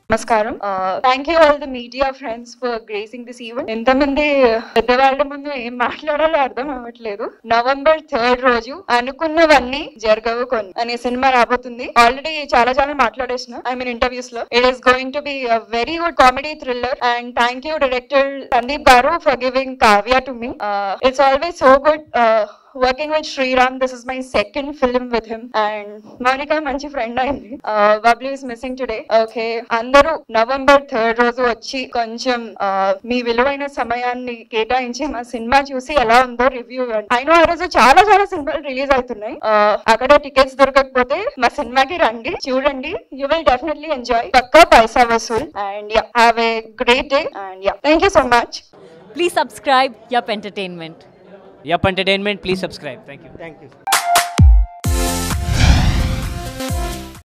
నమస్కారం thank you all the media friends for gracing this event ఎంతమంది పెద్దవాళ్ళ ముందు ఏం మాట్లాడాలో అర్థం అవ్వట్లేదు నవంబర్ థర్డ్ రోజు అనుకున్నవన్నీ జరగవు కొన్ని అనే సినిమా రాబోతుంది ఆల్రెడీ చాలా చాలా మాట్లాడేసిన ఐ మీన్ ఇంటర్వ్యూస్ లో it is going to be very good comedy thriller and thank you director Sandeep గారు for giving Kavya to me it's always so good working with Sriram this is my second film with him and Mounika మంచి friend అయింది Bubbly is missing today okay అందరూ November third రోజు వచ్చి కొంచెం uh, మీ విలువైన సమయాన్ని కేటాయించి మా సినిమా చూసి ఎలా ఉందో రివ్యూ ఇవ్వండి అయినా ఆ రోజు చాలా చాలా సినిమాలు రిలీజ్ అవుతున్నాయి Uh, అక్కడ టికెట్స్ దొరకకపోతే మా సినిమాకి రండి చూడండి యూ విల్ డెఫినెట్లీ ఎంజాయ్ పక్కా పైసా వసూల్ and ya have a great day and ya thank you so much Please subscribe Yup Entertainment. Yup Entertainment, please subscribe. Thank you. Thank you